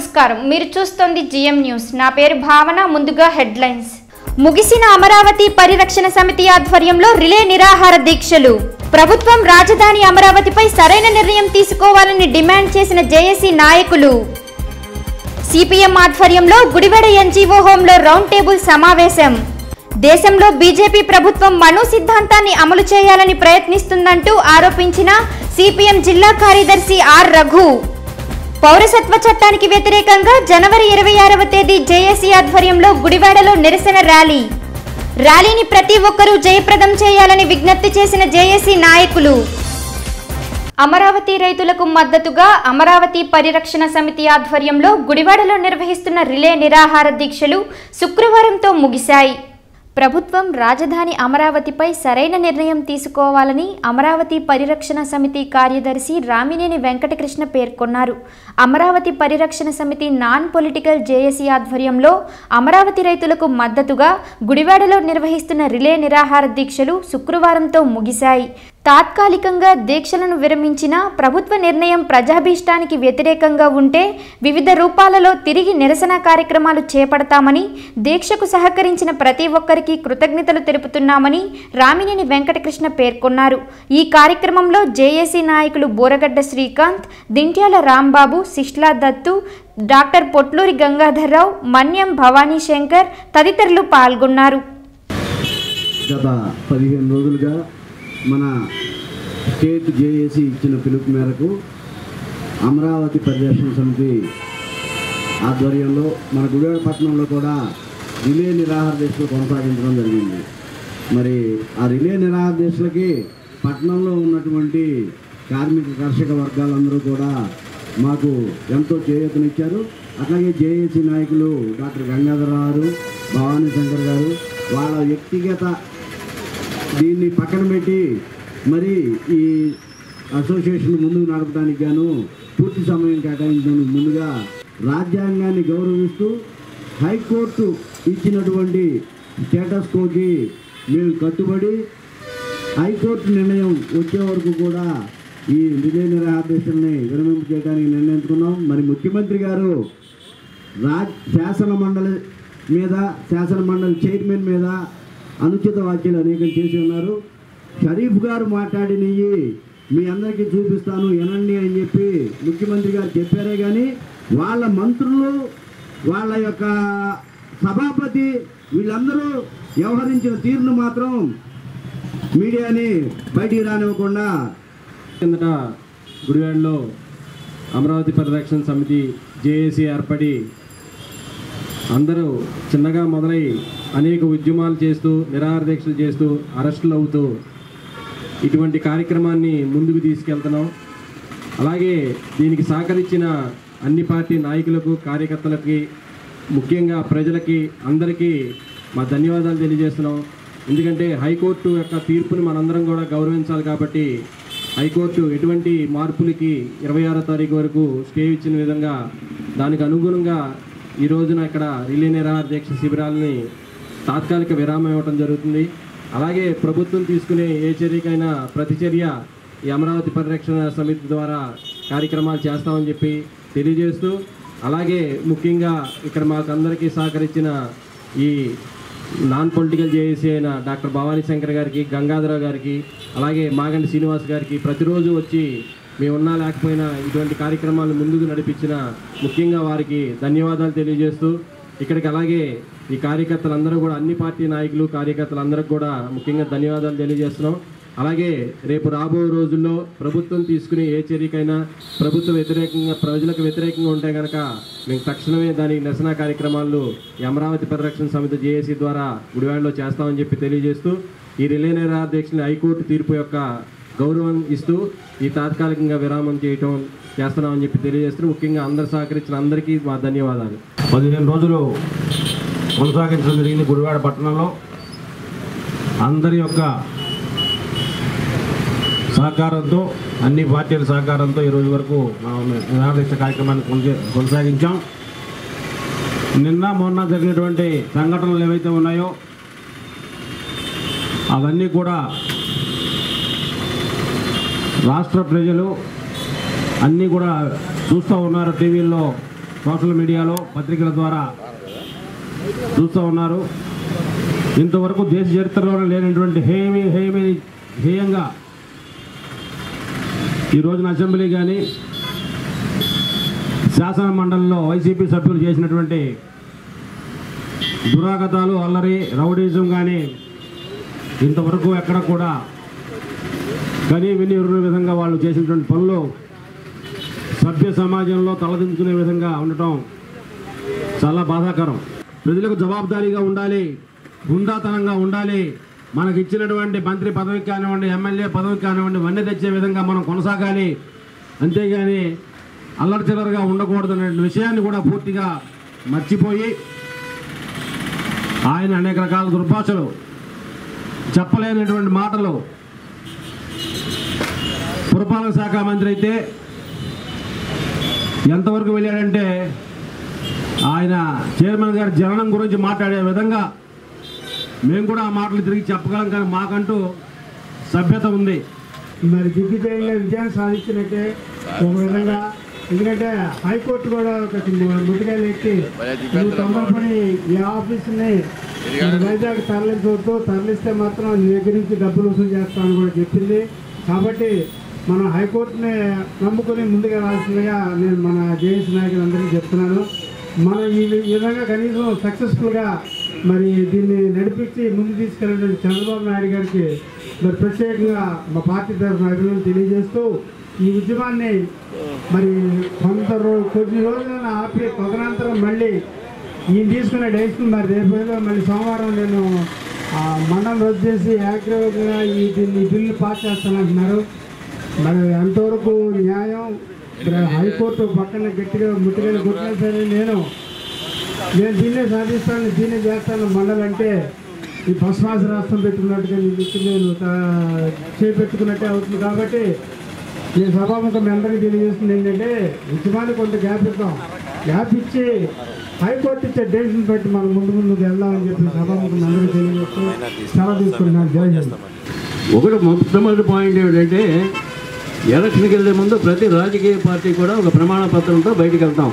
నమస్కారం మీరు చూస్తోంది జిఎం న్యూస్ నా పేరు భావన ముందుగా హెడ్లైన్స్ ముగిసిన అమరావతి పరిరక్షణ సమితి ఆధ్వర్యంలో రిలే నిరాహార దీక్షలు ప్రభుత్వం రాజధాని అమరావతిపై సరైన నిర్ణయం తీసుకోవాలని డిమాండ్ చేసిన జేఏసీ నాయకులు సిపిఎం ఆధ్వర్యంలో గుడివాడ ఎన్జీఓ హోంలో రౌండ్ టేబుల్ సమావేశం దేశంలో బీజేపీ ప్రభుత్వం మను సిద్ధాంతాన్ని అమలు చేయాలని ప్రయత్నిస్తుందంటూ ఆరోపించిన సిపిఎం జిల్లా కార్యదర్శి ఆర్ రఘు పౌరసత్వ చట్టానికి వ్యతిరేకంగా జనవరి ఇరవై ఆరవ తేదీ జేఏసీ ఆధ్వర్యంలో గుడివాడలో నిరసన ర్యాలీ ర్యాలీని ప్రతి ఒక్కరూ జయప్రదం చేయాలని విజ్ఞప్తి చేసిన జేఏసీ నాయకులు అమరావతి రైతులకు మద్దతుగా అమరావతి పరిరక్షణ సమితి ఆధ్వర్యంలో గుడివాడలో నిర్వహిస్తున్న రిలే నిరాహార దీక్షలు శుక్రవారంతో ముగిశాయి ప్రభుత్వం రాజధాని అమరావతిపై సరైన నిర్ణయం తీసుకోవాలని అమరావతి పరిరక్షణ సమితి కార్యదర్శి రామినేని వెంకటకృష్ణ పేర్కొన్నారు అమరావతి పరిరక్షణ సమితి నాన్ పొలిటికల్ జేఏసీ ఆధ్వర్యంలో అమరావతి రైతులకు మద్దతుగా గుడివాడలో నిర్వహిస్తున్న రిలే నిరాహార దీక్షలు శుక్రవారంతో ముగిశాయి తాత్కాలికంగా దీక్షలను విరమించిన ప్రభుత్వ నిర్ణయం ప్రజాభీష్టానికి వ్యతిరేకంగా ఉంటే వివిధ రూపాలలో తిరిగి నిరసన కార్యక్రమాలు చేపడతామని దీక్షకు సహకరించిన ప్రతి ఒక్కరికి కృతజ్ఞతలు తెలుపుతున్నామని రామినేని వెంకటకృష్ణ పేర్కొన్నారు ఈ కార్యక్రమంలో జేఏసీ నాయకులు బోరగడ్డ శ్రీకాంత్ దింట్యాల రాంబాబు శిష్లా దత్తు డాక్టర్ పొట్లూరి గంగాధర్రావు మన్యం భవానీ శంకర్ తదితరులు పాల్గొన్నారు గత పదిహేను రోజులుగా మన స్టేట్ జేఏసీ ఇచ్చిన పిలుపు మేరకు అమరావతి పరిరక్షణ సమితి ఆధ్వర్యంలో మన గుడివాడ పట్టణంలో కూడా రిలే నిరాహార దీక్షలు కొనసాగించడం జరిగింది మరి ఆ రిలే నిరాహార దీక్షలకి పట్టణంలో ఉన్నటువంటి కార్మిక కర్షక వర్గాలందరూ కూడా మాకు ఎంతో చేయూతనిచ్చారు అట్లాగే జేఏసీ నాయకులు డాక్టర్ గంగాధరరావు గారు భవానీ శంకర్ గారు వాళ్ళ వ్యక్తిగత దీన్ని పక్కన పెట్టి మరి ఈ అసోసియేషన్ ముందుకు నడపడానికి గాను పూర్తి సమయం కేటాయించడానికి ముందుగా రాజ్యాంగాన్ని గౌరవిస్తూ హైకోర్టు ఇచ్చినటువంటి స్టేటస్ కోకి మేము కట్టుబడి హైకోర్టు నిర్ణయం వచ్చే వరకు కూడా ఈ రిలే నిరాదేశాలని విరమింపు చేయడానికి నిర్ణయించుకున్నాం మరి ముఖ్యమంత్రి గారు రాజ్ శాసన మండలి మీద శాసన మండలి చైర్మన్ మీద అనుచిత వ్యాఖ్యలు అనేకం చేసి ఉన్నారు షరీఫ్ గారు మాట్లాడినవి మీ అందరికీ చూపిస్తాను వినండి అని చెప్పి ముఖ్యమంత్రి గారు చెప్పారే కానీ వాళ్ళ మంత్రులు వాళ్ళ యొక్క సభాపతి వీళ్ళందరూ వ్యవహరించిన తీరును మాత్రం మీడియాని బయటికి రానివ్వకుండా కిందట గుడివాడలో అమరావతి పరిరక్షణ సమితి జేఏసీ ఏర్పడి అందరూ చిన్నగా మొదలై అనేక ఉద్యమాలు చేస్తూ నిరాహార దీక్షలు చేస్తూ అరెస్టులు అవుతూ ఇటువంటి కార్యక్రమాన్ని ముందుకు తీసుకెళ్తున్నాం అలాగే దీనికి సహకరించిన అన్ని పార్టీ నాయకులకు కార్యకర్తలకి ముఖ్యంగా ప్రజలకి అందరికీ మా ధన్యవాదాలు తెలియజేస్తున్నాం ఎందుకంటే హైకోర్టు యొక్క తీర్పుని మనందరం కూడా గౌరవించాలి కాబట్టి హైకోర్టు ఎటువంటి మార్పులకి ఇరవై ఆరో తారీఖు వరకు స్టే ఇచ్చిన విధంగా దానికి అనుగుణంగా ఈ రోజున ఇక్కడ రిలే నిరాహార దీక్ష శిబిరాలని తాత్కాలిక విరామం ఇవ్వడం జరుగుతుంది అలాగే ప్రభుత్వం తీసుకునే ఏ చర్యకైనా ప్రతిచర్య ఈ అమరావతి పరిరక్షణ సమితి ద్వారా కార్యక్రమాలు చేస్తామని చెప్పి తెలియజేస్తూ అలాగే ముఖ్యంగా ఇక్కడ మాకు అందరికీ సహకరించిన ఈ నాన్ పొలిటికల్ జేఏసీ అయిన డాక్టర్ భవానీ శంకర్ గారికి గంగాధరరావు గారికి అలాగే మాగండి శ్రీనివాస్ గారికి ప్రతిరోజు వచ్చి మేము ఉన్నా లేకపోయినా ఇటువంటి కార్యక్రమాలు ముందుకు నడిపించిన ముఖ్యంగా వారికి ధన్యవాదాలు తెలియజేస్తూ ఇక్కడికి అలాగే ఈ కార్యకర్తలందరూ కూడా అన్ని పార్టీ నాయకులు కార్యకర్తలందరికీ కూడా ముఖ్యంగా ధన్యవాదాలు తెలియజేస్తున్నాం అలాగే రేపు రాబో రోజుల్లో ప్రభుత్వం తీసుకునే ఏ చర్యకైనా ప్రభుత్వ వ్యతిరేకంగా ప్రజలకు వ్యతిరేకంగా ఉంటే కనుక మేము తక్షణమే దానికి నిరసన కార్యక్రమాలు ఈ అమరావతి పరిరక్షణ సమితి జేఏసీ ద్వారా గుడివాడలో చేస్తామని చెప్పి తెలియజేస్తూ ఈ రిలే నిరాధ్యక్షుని హైకోర్టు తీర్పు యొక్క గౌరవం ఇస్తూ ఈ తాత్కాలికంగా విరామం చేయటం చేస్తున్నామని చెప్పి తెలియజేస్తూ ముఖ్యంగా అందరు సహకరించిన అందరికీ మా ధన్యవాదాలు పదిహేను రోజులు కొనసాగించడం జరిగింది గుడివాడ పట్టణంలో అందరి యొక్క సహకారంతో అన్ని పార్టీల సహకారంతో ఈ రోజు వరకు మనం నిరాదీక్ష కార్యక్రమాన్ని కొనసా- కొనసాగించాం నిన్న మొన్న జరిగినటువంటి సంఘటనలు ఏవైతే ఉన్నాయో అవన్నీ కూడా రాష్ట్ర ప్రజలు అన్నీ కూడా చూస్తూ ఉన్నారు టీవీల్లో సోషల్ మీడియాలో పత్రికల ద్వారా చూస్తూ ఉన్నారు ఇంతవరకు దేశ చరిత్రలోనే లేనటువంటి హేమి హేమి హేయంగా ఈ రోజున అసెంబ్లీ కానీ శాసన మండలిలో వైసీపీ సభ్యులు చేసినటువంటి దురాగతాలు అల్లరి రౌడీజం కానీ ఇంతవరకు ఎక్కడ కూడా కనీ విని ఎరుగు విధంగా వాళ్ళు చేసినటువంటి పనులు సభ్య సమాజంలో తలదించుకునే విధంగా ఉండటం చాలా బాధాకరం ప్రజలకు జవాబుదారీగా ఉండాలి హుందాతనంగా ఉండాలి మనకి ఇచ్చినటువంటి మంత్రి పదవికి కానివ్వండి ఎమ్మెల్యే పదవికి కానివ్వండి వన్నె తెచ్చే విధంగా మనం కొనసాగాలి అంతేగాని అల్లరి చిల్లరగా ఉండకూడదు అనే విషయాన్ని కూడా పూర్తిగా మర్చిపోయి ఆయన అనేక రకాల దుర్భాషలు చెప్పలేనటువంటి మాటలు పురపాలక శాఖ మంత్రి అయితే ఎంతవరకు వెళ్ళాడంటే ఆయన చైర్మన్ గారి జననం గురించి మాట్లాడే విధంగా మేము కూడా ఆ మాటలు తిరిగి చెప్పగలం కానీ మాకంటూ సభ్యత ఉంది మరి దిగ్విజయంగా విజయాన్ని సాధించినట్టే ఒక విధంగా ఎందుకంటే హైకోర్టు కూడా ఒక ముట్టుకాయలు ఎక్కి నువ్వు తొందరపడి ఈ ఆఫీస్ని మరి వైజాగ్ తరలించవద్దు తరలిస్తే మాత్రం నీ దగ్గర నుంచి డబ్బులు వసూలు చేస్తామని కూడా చెప్పింది కాబట్టి మనం హైకోర్టుని నమ్ముకుని ముందుకు వెళ్ళాల్సిందిగా నేను మన జేఎస్ నాయకులందరికీ చెప్తున్నాను మనం ఈ వి- ఈ విధంగా కనీసం సక్సెస్ఫుల్గా మరి దీన్ని నడిపించి ముందు తీసుకెళ్ళిన చంద్రబాబు నాయుడు గారికి మరి ప్రత్యేకంగా మా పార్టీ తరఫున అభినందనలు తెలియజేస్తూ ఈ ఉద్యమాన్ని మరి కొంత రో- కొన్ని రోజులను ఆపి తదనంతరం మళ్ళీ ఈయన తీసుకున్న డైరెక్షన్ మరి రేపు ఏదో మళ్ళీ సోమవారం నేను ఆ మండలం రద్దు చేసి ఏకగ్రీవంగా ఈ దీన్ని బిల్లు పాస్ చేస్తానంటున్నారు మరి ఎంతవరకు న్యాయం ఇక్కడ హైకోర్టు పక్కన గట్టిగా ముట్టిగా కొట్టినా సరే నేను నేను దీన్నే సాధిస్తాను దీన్నే చేస్తాను మండలంటే ఈ భస్మాస రాష్ట్రం పెట్టుకున్నట్టుగా నీ దిక్కు నేను తా- చేపెట్టుకున్నట్టే అవుతుంది కాబట్టి నేను సభాముఖం మీ అందరికీ తెలియజేస్తుంది ఏంటంటే ఉద్యమానికి కొంత గ్యాప్ ఇద్దాం గ్యాప్ ఇచ్చి హైకోర్టు ఇచ్చే డెసిషన్ బట్టి మనం ముందు ముందుకు వెళ్దామని చెప్పి సభాముఖం మీ అందరికీ తెలియజేస్తూ సెలవు తీసుకుంటున్నాను జై హింద్ ఒకటి మొట్టమొదటి పాయింట్ ఏమిటంటే ఎలక్షన్కి వెళ్ళే ముందు ప్రతి రాజకీయ పార్టీ కూడా ఒక ప్రమాణ పత్రంతో బయటికి వెళ్తాం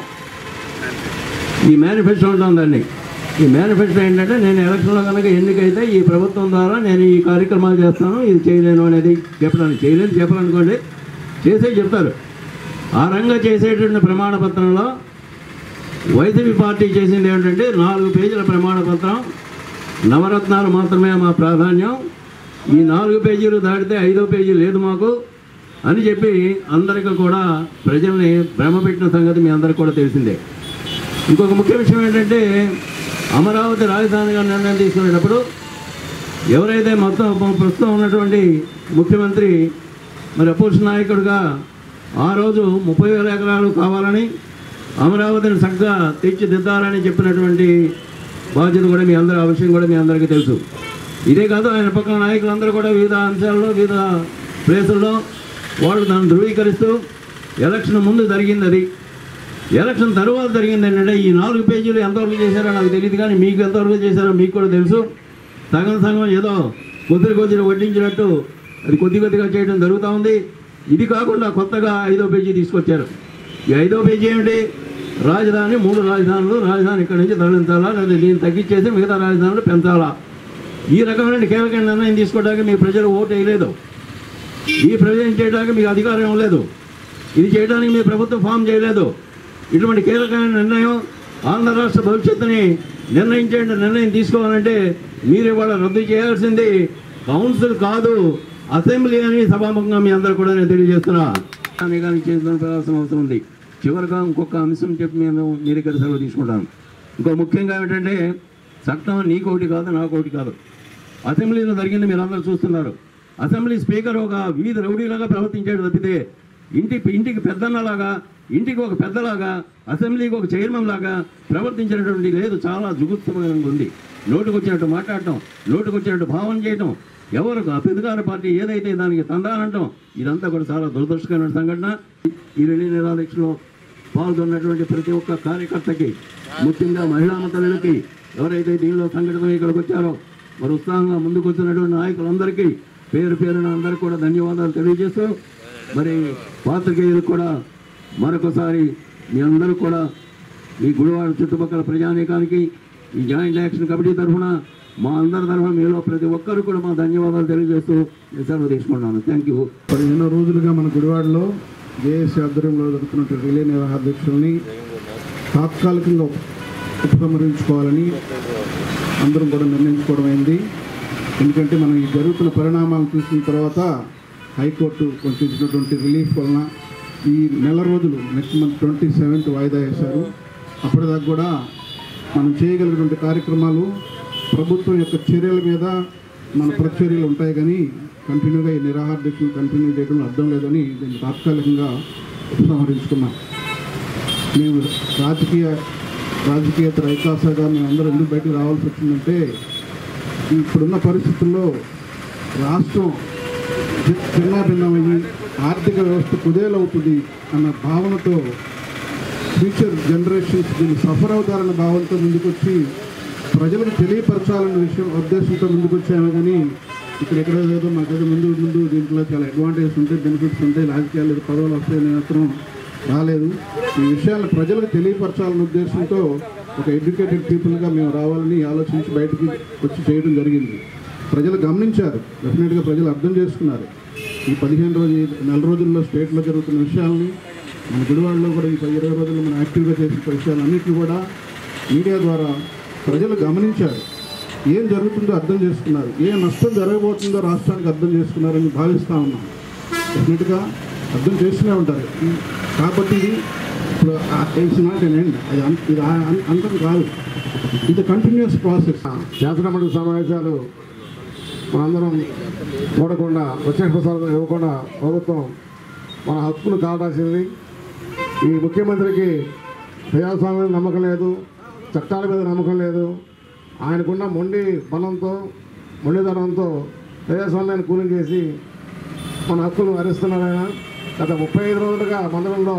ఈ మేనిఫెస్టో ఉంటాం దాన్ని ఈ మేనిఫెస్టో ఏంటంటే నేను ఎలక్షన్లో కనుక ఎన్నికైతే ఈ ప్రభుత్వం ద్వారా నేను ఈ కార్యక్రమాలు చేస్తాను ఇది చేయలేను అనేది చెప్పడానికి చేయలేను చెప్పాలనుకోండి చేసే చెప్తారు ఆ రంగా చేసేటువంటి ప్రమాణ పత్రంలో వైసీపీ పార్టీ చేసింది ఏమిటంటే నాలుగు పేజీల ప్రమాణ పత్రం నవరత్నాలు మాత్రమే మా ప్రాధాన్యం ఈ నాలుగు పేజీలు దాటితే ఐదో పేజీ లేదు మాకు అని చెప్పి అందరికీ కూడా ప్రజల్ని భ్రమపెట్టిన సంగతి మీ అందరికీ కూడా తెలిసిందే ఇంకొక ముఖ్య విషయం ఏంటంటే అమరావతి రాజధానిగా నిర్ణయం తీసుకునేటప్పుడు ఎవరైతే మొత్తం ప్రస్తుతం ఉన్నటువంటి ముఖ్యమంత్రి మరి అపోజిషన్ నాయకుడిగా ఆ రోజు ముప్పై వేల ఎకరాలు కావాలని అమరావతిని చక్కగా తీర్చిదిద్దాలని చెప్పినటువంటి బాధ్యత కూడా మీ అందరూ ఆ విషయం కూడా మీ అందరికీ తెలుసు ఇదే కాదు ఆయన పక్కన నాయకులందరూ కూడా వివిధ అంశాల్లో వివిధ ప్లేసుల్లో వాళ్ళు దాన్ని ధృవీకరిస్తూ ఎలక్షన్ ముందు జరిగింది అది ఎలక్షన్ తర్వాత జరిగింది ఏంటంటే ఈ నాలుగు పేజీలు ఎంతవరకు చేశారో నాకు తెలియదు కానీ మీకు ఎంతవరకు చేశారో మీకు కూడా తెలుసు సగం సగం ఏదో కొద్ది కొద్దిగా వడ్డించినట్టు అది కొద్ది కొద్దిగా చేయడం జరుగుతూ ఉంది ఇది కాకుండా కొత్తగా ఐదో పేజీ తీసుకొచ్చారు ఈ ఐదో పేజీ ఏమిటి రాజధాని మూడు రాజధానులు రాజధాని ఇక్కడి నుంచి తరలించాలా లేదా దీన్ని తగ్గించేసి మిగతా రాజధానులు పెంచాలా ఈ రకమైన కీలక నిర్ణయం తీసుకోవడానికి మీ ప్రజలు ఓటు వేయలేదు ఈ ప్రజలు చేయడానికి మీకు అధికారం ఇవ్వలేదు ఇది చేయడానికి మీ ప్రభుత్వం ఫామ్ చేయలేదు ఇటువంటి కీలకమైన నిర్ణయం ఆంధ్ర రాష్ట్ర భవిష్యత్తుని నిర్ణయించే నిర్ణయం తీసుకోవాలంటే మీరు ఇవాళ రద్దు చేయాల్సింది కౌన్సిల్ కాదు అసెంబ్లీ అని సభాముఖంగా మీ అందరూ కూడా నేను తెలియజేస్తున్నా కానీ కానీ చేయాల్సిన అవసరం ఉంది చివరిగా ఇంకొక అంశం చెప్పి నేను మీ దగ్గర సెలవు తీసుకుంటాను ఇంకో ముఖ్యంగా ఏంటంటే చట్టం నీకోటి కాదు నాకోటి కాదు అసెంబ్లీలో జరిగింది మీరు అందరూ చూస్తున్నారు అసెంబ్లీ స్పీకర్ ఒక వీధి రౌడీలాగా ప్రవర్తించాడు తప్పితే ఇంటి ఇంటికి పెద్దన్నలాగా ఇంటికి ఒక పెద్దలాగా అసెంబ్లీకి ఒక చైర్మన్ లాగా ప్రవర్తించినటువంటి లేదు చాలా జుగుప్సమైన ఉంది నోటుకు వచ్చినట్టు మాట్లాడటం నోటుకు వచ్చినట్టు భావన చేయటం ఎవరు పెద్దగారి పార్టీ ఏదైతే దానికి తందానంటాం ఇదంతా కూడా చాలా దురదృష్టకరమైన సంఘటన ఈ రిలీ నిరాదీక్షలో పాల్గొన్నటువంటి ప్రతి ఒక్క కార్యకర్తకి ముఖ్యంగా మహిళా తల్లులకి ఎవరైతే దీనిలో సంఘటన ఇక్కడికి వచ్చారో మరి ఉత్సాహంగా ముందుకు వచ్చినటువంటి నాయకులందరికీ పేరు పేరున అందరికీ కూడా ధన్యవాదాలు తెలియజేస్తూ మరి పాత్రికేయులకు కూడా మరొకసారి మీ అందరూ కూడా మీ గుడివాడ చుట్టుపక్కల ప్రజానీకానికి ఈ జాయింట్ యాక్షన్ కమిటీ తరఫున మా అందరి తరఫున మీలో ప్రతి ఒక్కరు కూడా మా ధన్యవాదాలు తెలియజేస్తూ నేను సెలవు తీసుకుంటున్నాను థ్యాంక్ యూ పదిహేను రోజులుగా మన గుడివాడలో జేఏసీ ఆధ్వర్యంలో జరుగుతున్న రిలే నిర్వాహాధ్యక్షుల్ని తాత్కాలికంగా ఉపసంహరించుకోవాలని అందరం కూడా నిర్ణయించుకోవడం అయింది ఎందుకంటే మనం ఈ జరుగుతున్న పరిణామాలు చూసిన తర్వాత హైకోర్టు కొంచెం ఇచ్చినటువంటి రిలీఫ్ వలన ఈ నెల రోజులు నెక్స్ట్ మంత్ ట్వంటీ సెవెంత్ వాయిదా వేశారు అప్పటిదాకా కూడా మనం చేయగలిగినటువంటి కార్యక్రమాలు ప్రభుత్వం యొక్క చర్యల మీద మన ప్రతిచర్యలు ఉంటాయి కానీ కంటిన్యూగా ఈ నిరాహార దీక్షను కంటిన్యూ చేయడంలో అర్థం లేదని దీన్ని తాత్కాలికంగా ఉపసంహరించుకున్నాం మేము రాజకీయ రాజకీయేతర ఐకాసగా మేమందరం ఎందుకు బయటకు రావాల్సి వచ్చిందంటే ఇప్పుడున్న పరిస్థితుల్లో రాష్ట్రం చి- చిన్నాభిన్నమయ్యి ఆర్థిక వ్యవస్థ కుదేలవుతుంది అన్న భావనతో ఫ్యూచర్ జనరేషన్స్ దీన్ని సఫర్ అవుతారన్న భావంతో ముందుకొచ్చి ప్రజలకు తెలియపరచాలన్న విషయం ఉద్దేశంతో ముందుకు వచ్చాము కానీ ఇక్కడ ఎక్కడ ఏదో మాకేదో ముందు ముందు దీంట్లో చాలా అడ్వాంటేజ్ ఉంటాయి బెనిఫిట్స్ ఉంటాయి రాజకీయాలు ఏదో పదవులు వస్తాయి అనే మాత్రం రాలేదు ఈ విషయాలను ప్రజలకు తెలియపరచాలన్న ఉద్దేశంతో ఒక ఎడ్యుకేటెడ్ పీపుల్గా మేము రావాలని ఆలోచించి బయటికి వచ్చి చేయడం జరిగింది ప్రజలు గమనించారు డెఫినెట్గా ప్రజలు అర్థం చేసుకున్నారు ఈ పదిహేను రోజు నెల రోజుల్లో స్టేట్లో జరుగుతున్న విషయాల్ని మన గుడివాడలో కూడా ఈ పది ఇరవై రోజుల్లో మనం యాక్టివ్గా చేసిన విషయాలన్నింటినీ కూడా మీడియా ద్వారా ప్రజలు గమనించారు ఏం జరుగుతుందో అర్థం చేసుకున్నారు ఏ నష్టం జరగబోతుందో రాష్ట్రానికి అర్థం చేసుకున్నారని భావిస్తూ ఉన్నాం డెఫినెట్గా అర్థం చేస్తూనే ఉంటారు ఈ- కాబట్టి ఇది ఇప్పుడు ఇట్స్ నాట్ ఎన్ ఎండ్ అది అన్- ఇది ఆ- అన్- అంతం కాదు ఇది కంటిన్యూస్ ప్రాసెస్ శాసనమండలి సమావేశాలు మనందరం చూడకుండా వచ్చే ప్రసారం ఇవ్వకుండా ప్రభుత్వం మన హక్కును కావాల్సింది ఈ ముఖ్యమంత్రికి ప్రజాస్వామ్యం మీద నమ్మకం లేదు చట్టాల మీద నమ్మకం లేదు ఆయనకున్న మొండి బలంతో మొండితనంతో ప్రజాస్వామ్యాన్ని కూలింగ్ చేసి మన హక్కులు హరిస్తున్నారు ఆయన గత ముప్పై ఐదు రోజులుగా మండలంలో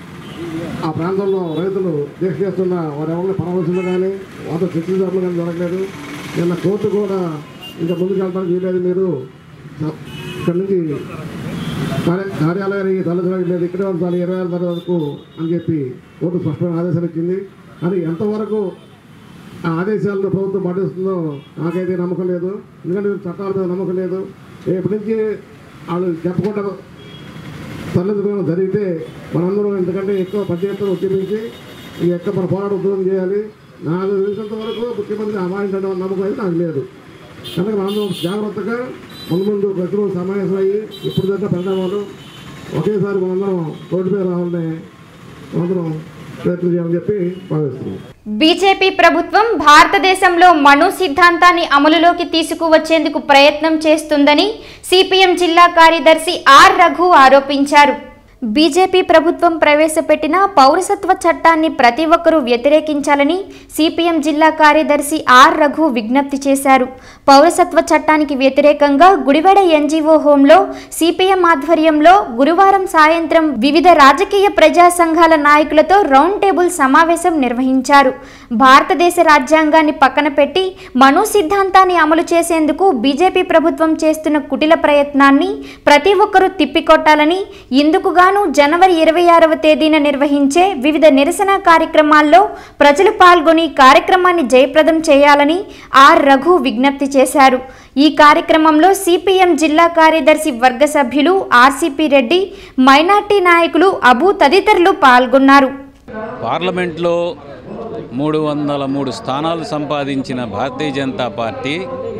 ఆ ప్రాంతంలో రైతులు దీక్ష చేస్తున్న వారు ఎవరిని పరామర్శలు కానీ వాళ్ళతో చర్చించడం కానీ జరగలేదు నిన్న కోర్టు కూడా ఇంకా ముందుకు వెళ్ళడానికి వీలేదు మీరు ఇక్కడి నుంచి కార్య- కార్యాలయానికి తరలించడానికి లేదు ఇక్కడే ఉంచాలి ఇరవై ఆరు తారీఖు వరకు అని చెప్పి కోర్టు స్పష్టమైన ఆదేశాలు ఇచ్చింది అది ఎంతవరకు ఆ ఆదేశాలను ప్రభుత్వం పాటిస్తుందో నాకైతే నమ్మకం లేదు ఎందుకంటే చట్టాల మీద నమ్మకం లేదు ఎప్పటి నుంచి వాళ్ళు చెప్పకుండా తరలించడం జరిగితే మనందరం ఎందుకంటే ఎక్కువ పెద్ద ఎత్తున ఉద్యమించి ఈ యొక్క మన పోరాట ఉద్యోగం చేయాలి నాకు తెలిసినంత వరకు ముఖ్యమంత్రి అమాయించడం నమ్మకం అయితే నాకు లేదు కనుక మనందరం జాగ్రత్తగా ముందు ముందు ప్రతిరోజు సమావేశం అయ్యి ఇప్పుడు దాకా పరిణామాలు ఒకేసారి మనందరం రోడ్డు మీద రావాలని మనందరం ప్రయత్నం చేయాలని చెప్పి భావిస్తున్నాం బీజేపీ ప్రభుత్వం భారతదేశంలో మను సిద్ధాంతాన్ని అమలులోకి తీసుకువచ్చేందుకు ప్రయత్నం చేస్తుందని సిపిఎం జిల్లా కార్యదర్శి ఆర్ రఘు ఆరోపించారు బీజేపీ ప్రభుత్వం ప్రవేశపెట్టిన పౌరసత్వ చట్టాన్ని ప్రతి ఒక్కరూ వ్యతిరేకించాలని సిపిఎం జిల్లా కార్యదర్శి ఆర్ రఘు విజ్ఞప్తి చేశారు పౌరసత్వ చట్టానికి వ్యతిరేకంగా గుడివాడ ఎన్జీఓ హోంలో సిపిఎం ఆధ్వర్యంలో గురువారం సాయంత్రం వివిధ రాజకీయ ప్రజా సంఘాల నాయకులతో రౌండ్ టేబుల్ సమావేశం నిర్వహించారు భారతదేశ రాజ్యాంగాన్ని పక్కన పెట్టి మను సిద్ధాంతాన్ని అమలు చేసేందుకు బీజేపీ ప్రభుత్వం చేస్తున్న కుటిల ప్రయత్నాన్ని ప్రతి ఒక్కరూ తిప్పికొట్టాలని ఇందుకు గాను జనవరి ఇరవై ఆరవ తేదీన నిర్వహించే వివిధ నిరసన కార్యక్రమాల్లో ప్రజలు పాల్గొని కార్యక్రమాన్ని జయప్రదం చేయాలని ఆర్ రఘు విజ్ఞప్తి చేశారు ఈ కార్యక్రమంలో సిపిఎం జిల్లా కార్యదర్శి వర్గ సభ్యులు ఆర్సిపి రెడ్డి మైనార్టీ నాయకులు అబు తదితరులు పాల్గొన్నారు పార్లమెంట్లో మూడు వందల మూడు స్థానాలు సంపాదించిన భారతీయ జనతా పార్టీ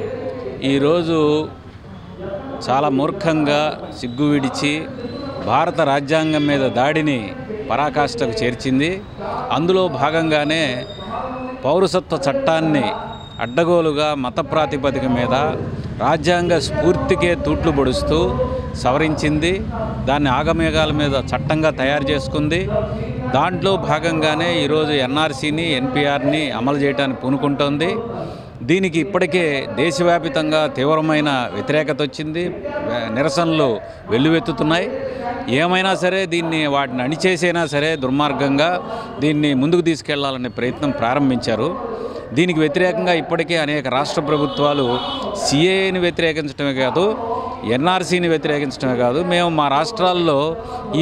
ఈరోజు చాలా మూర్ఖంగా సిగ్గు విడిచి భారత రాజ్యాంగం మీద దాడిని పరాకాష్ఠకు చేర్చింది అందులో భాగంగానే పౌరసత్వ చట్టాన్ని అడ్డగోలుగా మత ప్రాతిపదిక మీద రాజ్యాంగ స్ఫూర్తికే తూట్లు పొడుస్తూ సవరించింది దాన్ని ఆగమేఘాల మీద చట్టంగా తయారు చేసుకుంది దాంట్లో భాగంగానే ఈరోజు ఎన్ఆర్సీని ఎన్పిఆర్ని అమలు చేయడానికి పూనుకుంటోంది దీనికి ఇప్పటికే దేశవ్యాపితంగా తీవ్రమైన వ్యతిరేకత వచ్చింది వే- నిరసనలు వెల్లువెత్తుతున్నాయి ఏమైనా సరే దీన్ని వాటిని అణిచేసైనా సరే దుర్మార్గంగా దీన్ని ముందుకు తీసుకెళ్లాలనే ప్రయత్నం ప్రారంభించారు దీనికి వ్యతిరేకంగా ఇప్పటికే అనేక రాష్ట్ర ప్రభుత్వాలు సిఏని వ్యతిరేకించడమే కాదు ఎన్ఆర్సీని వ్యతిరేకించడమే కాదు మేము మా రాష్ట్రాల్లో ఈ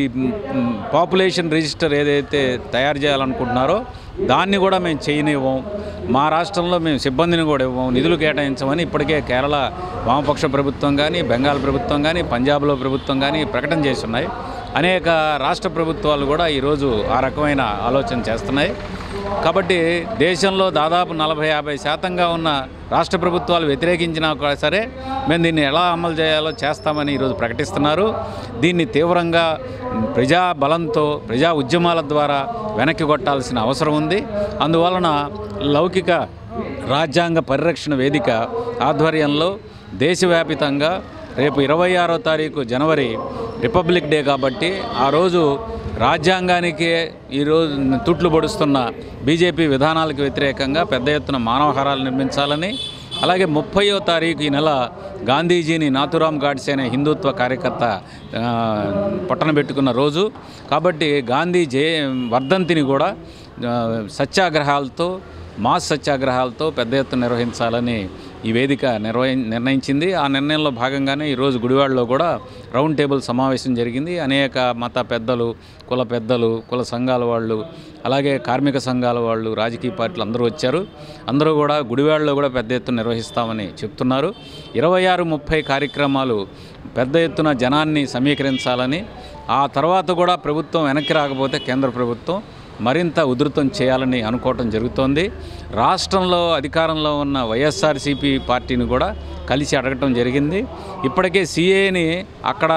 మ్, పాపులేషన్ రిజిస్టర్ ఏదైతే తయారు చేయాలనుకుంటున్నారో దాన్ని కూడా మేము చేయనివ్వం మా రాష్ట్రంలో మేము సిబ్బందిని కూడా ఇవ్వం నిధులు కేటాయించమని ఇప్పటికే కేరళ వామపక్ష ప్రభుత్వం కానీ బెంగాల్ ప్రభుత్వం కానీ పంజాబ్లో ప్రభుత్వం కానీ ప్రకటన చేస్తున్నాయి అనేక రాష్ట్ర ప్రభుత్వాలు కూడా ఈరోజు ఆ రకమైన ఆలోచన చేస్తున్నాయి కాబట్టి దేశంలో దాదాపు నలభై యాభై శాతంగా ఉన్న రాష్ట్ర ప్రభుత్వాలు వ్యతిరేకించినా కూడా సరే మేము దీన్ని ఎలా అమలు చేయాలో చేస్తామని ఈరోజు ప్రకటిస్తున్నారు దీన్ని తీవ్రంగా ప్రజా బలంతో ప్రజా ఉద్యమాల ద్వారా వెనక్కి కొట్టాల్సిన అవసరం ఉంది అందువలన లౌకిక రాజ్యాంగ పరిరక్షణ వేదిక ఆధ్వర్యంలో దేశవ్యాపితంగా రేపు ఇరవై ఆరో తారీఖు జనవరి రిపబ్లిక్ డే కాబట్టి ఆ రోజు రాజ్యాంగానికి ఈరోజు తుట్లు పొడుస్తున్న బీజేపీ విధానాలకు వ్యతిరేకంగా పెద్ద ఎత్తున మానవహారాలు నిర్మించాలని అలాగే ముప్పయో తారీఖు ఈ నెల గాంధీజీని నాథురామ్ గాడ్సే అనే హిందుత్వ కార్యకర్త ఆ, పట్టణ పెట్టుకున్న రోజు కాబట్టి గాంధీ జయ వర్ధంతిని కూడా ఆ, సత్యాగ్రహాలతో మాస్ సత్యాగ్రహాలతో పెద్ద ఎత్తున నిర్వహించాలని ఈ వేదిక నిర్వహి నిర్ణయించింది ఆ నిర్ణయంలో భాగంగానే ఈరోజు గుడివాడలో కూడా రౌండ్ టేబుల్ సమావేశం జరిగింది అనేక మత పెద్దలు కుల పెద్దలు కుల సంఘాల వాళ్ళు అలాగే కార్మిక సంఘాల వాళ్ళు రాజకీయ పార్టీలు అందరూ వచ్చారు అందరూ కూడా గుడివాడలో కూడా పెద్ద ఎత్తున నిర్వహిస్తామని చెప్తున్నారు ఇరవై ఆరు ముప్పై కార్యక్రమాలు పెద్ద ఎత్తున జనాన్ని సమీకరించాలని ఆ తర్వాత కూడా ప్రభుత్వం వెనక్కి రాకపోతే కేంద్ర ప్రభుత్వం మరింత ఉధృతం చేయాలని అనుకోవటం జరుగుతోంది రాష్ట్రంలో అధికారంలో ఉన్న వైఎస్ఆర్సీపీ పార్టీని కూడా కలిసి అడగటం జరిగింది ఇప్పటికే సీఏని అక్కడ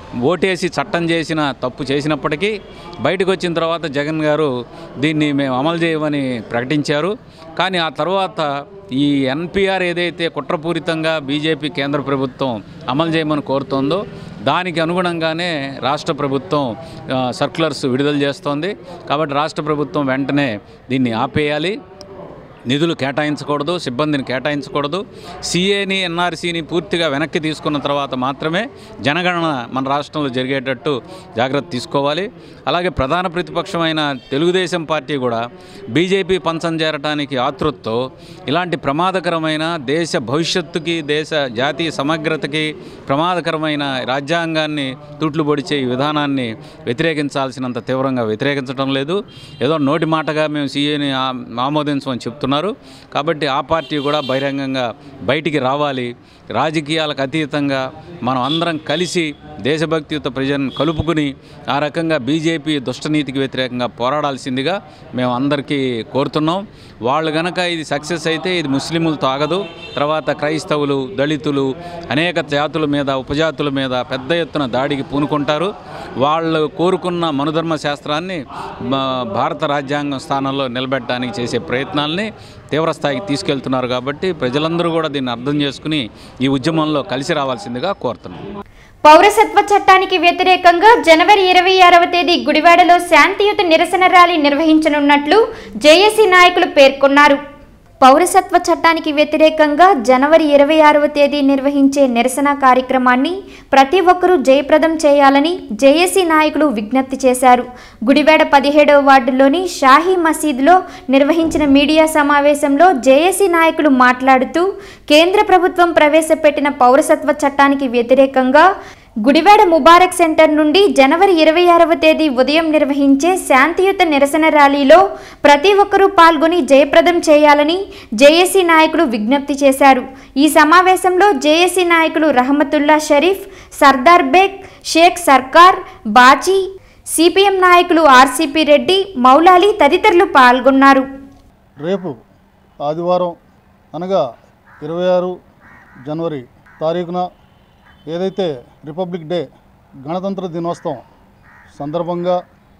ఓటేసి చట్టం చేసిన తప్పు చేసినప్పటికీ బయటకు వచ్చిన తర్వాత జగన్ గారు దీన్ని మేము అమలు చేయమని ప్రకటించారు కానీ ఆ తర్వాత ఈ ఎన్పిఆర్ ఏదైతే కుట్రపూరితంగా బీజేపీ కేంద్ర ప్రభుత్వం అమలు చేయమని కోరుతోందో దానికి అనుగుణంగానే రాష్ట్ర ప్రభుత్వం ఆ, సర్క్యులర్స్ విడుదల చేస్తోంది కాబట్టి రాష్ట్ర ప్రభుత్వం వెంటనే దీన్ని ఆపేయాలి నిధులు కేటాయించకూడదు సిబ్బందిని కేటాయించకూడదు సిఏని ఎన్ఆర్సీని పూర్తిగా వెనక్కి తీసుకున్న తర్వాత మాత్రమే జనగణన మన రాష్ట్రంలో జరిగేటట్టు జాగ్రత్త తీసుకోవాలి అలాగే ప్రధాన ప్రతిపక్షమైన తెలుగుదేశం పార్టీ కూడా బీజేపీ పంచం చేరటానికి ఆతృతతో ఇలాంటి ప్రమాదకరమైన దేశ భవిష్యత్తుకి దేశ జాతీయ సమగ్రతకి ప్రమాదకరమైన రాజ్యాంగాన్ని తూట్లు పొడిచే ఈ విధానాన్ని వ్యతిరేకించాల్సినంత తీవ్రంగా వ్యతిరేకించడం లేదు ఏదో నోటి మాటగా మేము సీఏని ఆమోదించమని చెప్తున్నారు కాబట్టి ఆ పార్టీ కూడా బహిరంగంగా బయటికి రావాలి రాజకీయాలకు అతీతంగా మనం అందరం కలిసి దేశభక్తియుత ప్రజలను కలుపుకుని ఆ రకంగా బీజేపీ దుష్టనీతికి వ్యతిరేకంగా పోరాడాల్సిందిగా మేము అందరికీ కోరుతున్నాం వాళ్ళు గనక ఇది సక్సెస్ అయితే ఇది ముస్లింలతో ఆగదు తర్వాత క్రైస్తవులు దళితులు అనేక జాతుల మీద ఉపజాతుల మీద పెద్ద ఎత్తున దాడికి పూనుకుంటారు వాళ్ళు కోరుకున్న మనుధర్మ శాస్త్రాన్ని మా భారత రాజ్యాంగం స్థానంలో నిలబెట్టడానికి చేసే ప్రయత్నాల్ని తీవ్రస్థాయికి తీసుకెళ్తున్నారు కాబట్టి ప్రజలందరూ కూడా దీన్ని అర్థం చేసుకుని ఈ ఉద్యమంలో కలిసి రావాల్సిందిగా కోరుతున్నాం పౌరసత్వ చట్టానికి వ్యతిరేకంగా జనవరి ఇరవై ఆరవ తేదీ గుడివాడలో శాంతియుత నిరసన ర్యాలీ నిర్వహించనున్నట్లు జేఏసీ నాయకులు పేర్కొన్నారు పౌరసత్వ చట్టానికి వ్యతిరేకంగా జనవరి ఇరవై ఆరవ తేదీ నిర్వహించే నిరసన కార్యక్రమాన్ని ప్రతి ఒక్కరూ జయప్రదం చేయాలని జేఏసీ నాయకులు విజ్ఞప్తి చేశారు గుడివాడ పదిహేడవ వార్డులోని షాహీ మసీదులో నిర్వహించిన మీడియా సమావేశంలో జేఏసీ నాయకులు మాట్లాడుతూ కేంద్ర ప్రభుత్వం ప్రవేశపెట్టిన పౌరసత్వ చట్టానికి వ్యతిరేకంగా గుడివాడ ముబారక్ సెంటర్ నుండి జనవరి ఇరవై ఆరవ తేదీ ఉదయం నిర్వహించే శాంతియుత నిరసన ర్యాలీలో ప్రతి ఒక్కరూ పాల్గొని జయప్రదం చేయాలని జేఏసీ నాయకులు విజ్ఞప్తి చేశారు ఈ సమావేశంలో జేఏసీ నాయకులు రహమతుల్లా షరీఫ్ సర్దార్ బేగ్ షేక్ సర్కార్ బాజీ సిపిఎం నాయకులు ఆర్సీపీ రెడ్డి మౌలాలి తదితరులు పాల్గొన్నారు రేపు ఆదివారం అనగా ఇరవై ఆరు జనవరి తారీఖున ఏదైతే రిపబ్లిక్ డే గణతంత్ర దినోత్సవం సందర్భంగా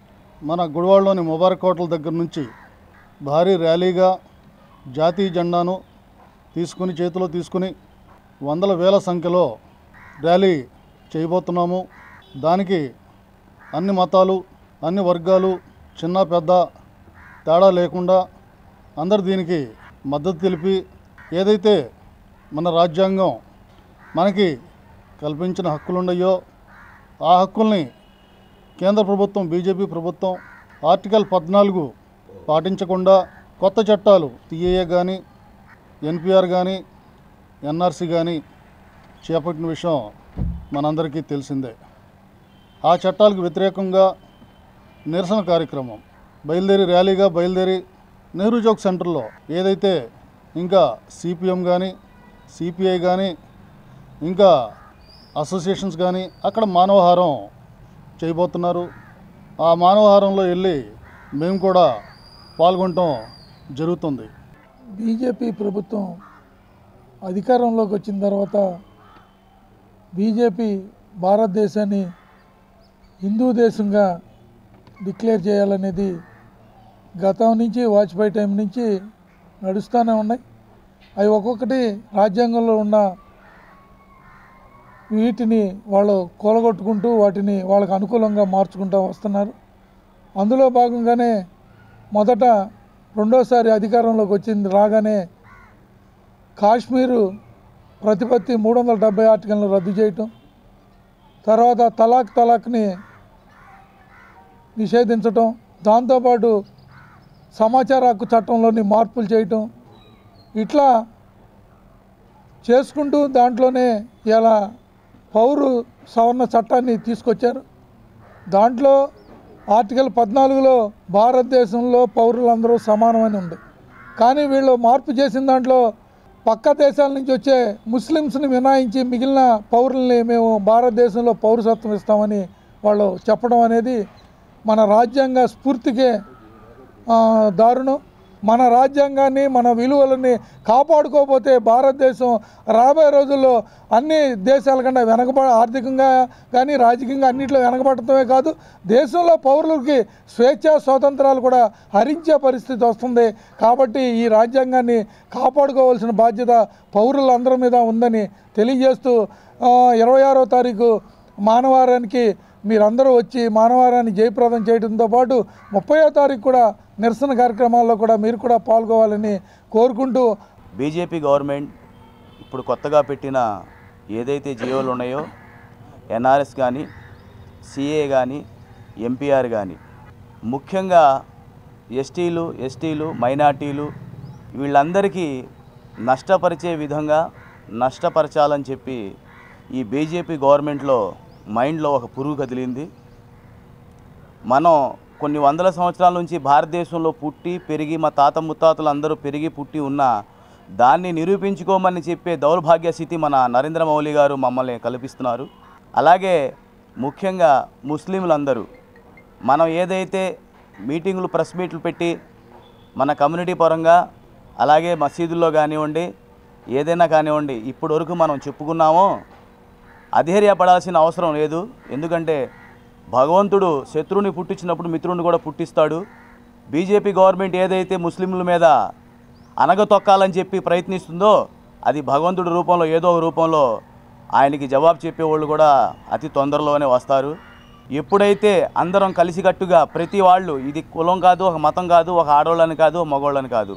మన గుడివాడలోని ముబారక్ హోటల్ దగ్గర నుంచి భారీ ర్యాలీగా జాతీయ జెండాను తీసుకుని చేతిలో తీసుకుని వందల వేల సంఖ్యలో ర్యాలీ చేయబోతున్నాము దానికి అన్ని మతాలు అన్ని వర్గాలు చిన్న పెద్ద తేడా లేకుండా అందరు దీనికి మద్దతు తెలిపి ఏదైతే మన రాజ్యాంగం మనకి కల్పించిన హక్కులు ఉన్నాయో ఆ హక్కుల్ని కేంద్ర ప్రభుత్వం బీజేపీ ప్రభుత్వం ఆర్టికల్ పద్నాలుగు పాటించకుండా కొత్త చట్టాలు టీఏఏ కానీ ఎన్పిఆర్ కానీ ఎన్ఆర్సి కానీ చేపట్టిన విషయం మనందరికీ తెలిసిందే ఆ చట్టాలకు వ్యతిరేకంగా నిరసన కార్యక్రమం బయలుదేరి ర్యాలీగా బయలుదేరి నెహ్రూ చౌక్ సెంటర్లో ఏదైతే ఇంకా సిపిఎం కానీ సిపిఐ కానీ ఇంకా అసోసియేషన్స్ కానీ అక్కడ మానవహారం చేయబోతున్నారు ఆ మానవహారంలో వెళ్ళి మేము కూడా పాల్గొనటం జరుగుతుంది బీజేపీ ప్రభుత్వం అధికారంలోకి వచ్చిన తర్వాత బీజేపీ భారతదేశాన్ని హిందూ దేశంగా డిక్లేర్ చేయాలనేది గతం నుంచి వాజ్పేయి టైం నుంచి నడుస్తూనే ఉన్నాయి అవి ఒక్కొక్కటి రాజ్యాంగంలో ఉన్న వీటిని వాళ్ళు కూలగొట్టుకుంటూ వాటిని వాళ్ళకు అనుకూలంగా మార్చుకుంటూ వస్తున్నారు అందులో భాగంగానే మొదట రెండోసారి అధికారంలోకి వచ్చింది రాగానే కాశ్మీరు ప్రతిపత్తి మూడు వందల డెబ్బై ఆర్టికల్ను రద్దు చేయటం తర్వాత తలాక్ తలాక్ని నిషేధించటం దాంతోపాటు సమాచార హక్కు చట్టంలోని మార్పులు చేయటం ఇట్లా చేసుకుంటూ దాంట్లోనే ఇలా పౌరు సవరణ చట్టాన్ని తీసుకొచ్చారు దాంట్లో ఆర్టికల్ పద్నాలుగులో భారతదేశంలో పౌరులందరూ సమానమని ఉంది కానీ వీళ్ళు మార్పు చేసిన దాంట్లో పక్క దేశాల నుంచి వచ్చే ముస్లిమ్స్ని మినాయించి మిగిలిన పౌరుల్ని మేము భారతదేశంలో పౌరసత్వం ఇస్తామని వాళ్ళు చెప్పడం అనేది మన రాజ్యాంగ స్ఫూర్తికే ఆ, దారుణం మన రాజ్యాంగాన్ని మన విలువలని కాపాడుకోకపోతే భారతదేశం రాబోయే రోజుల్లో అన్ని దేశాల కన్నా వెనకబడ ఆర్థికంగా కానీ రాజకీయంగా అన్నింటిలో వెనకబడటమే కాదు దేశంలో పౌరులకి స్వేచ్ఛ స్వాతంత్రాలు కూడా హరించే పరిస్థితి వస్తుంది కాబట్టి ఈ రాజ్యాంగాన్ని కాపాడుకోవాల్సిన బాధ్యత పౌరులందరి మీద ఉందని తెలియజేస్తూ ఆ, ఇరవై ఆరో తారీఖు మానవారానికి మీరందరూ వచ్చి మానవారాన్ని జయప్రదం చేయడంతో పాటు ముప్పయో తారీఖు కూడా నిరసన కార్యక్రమాల్లో కూడా మీరు కూడా పాల్గొవాలని కోరుకుంటూ బీజేపీ గవర్నమెంట్ ఇప్పుడు కొత్తగా పెట్టిన ఏదైతే జియోలు ఉన్నాయో ఎన్ఆర్ఎస్ కానీ సిఏ కానీ ఎంపీఆర్ కానీ ముఖ్యంగా ఎస్టీలు ఎస్టీలు మైనార్టీలు వీళ్ళందరికీ నష్టపరిచే విధంగా నష్టపరచాలని చెప్పి ఈ బీజేపీ గవర్నమెంట్లో మైండ్లో ఒక పురుగు కదిలింది మనం కొన్ని వందల సంవత్సరాల నుంచి భారతదేశంలో పుట్టి పెరిగి మా తాత ముత్తాతలు అందరూ పెరిగి పుట్టి ఉన్న దాన్ని నిరూపించుకోమని చెప్పే దౌర్భాగ్య స్థితి మన నరేంద్ర మౌలి గారు మమ్మల్ని కల్పిస్తున్నారు అలాగే ముఖ్యంగా ముస్లింలందరూ మనం ఏదైతే మీటింగులు ప్రెస్ మీట్లు పెట్టి మన కమ్యూనిటీ పరంగా అలాగే మసీదుల్లో కానివ్వండి ఏదైనా కానివ్వండి ఇప్పటి వరకు మనం చెప్పుకున్నామో అధైర్యపడాల్సిన అవసరం లేదు ఎందుకంటే భగవంతుడు శత్రువుని పుట్టించినప్పుడు మిత్రుడిని కూడా పుట్టిస్తాడు బీజేపీ గవర్నమెంట్ ఏదైతే ముస్లింల మీద అనగతొక్కాలని చెప్పి ప్రయత్నిస్తుందో అది భగవంతుడి రూపంలో ఏదో ఒక రూపంలో ఆయనకి జవాబు చెప్పేవాళ్ళు కూడా అతి తొందరలోనే వస్తారు ఎప్పుడైతే అందరం కలిసికట్టుగా ప్రతి వాళ్ళు ఇది కులం కాదు ఒక మతం కాదు ఒక ఆడవాళ్ళని కాదు ఒక మగవాళ్ళని కాదు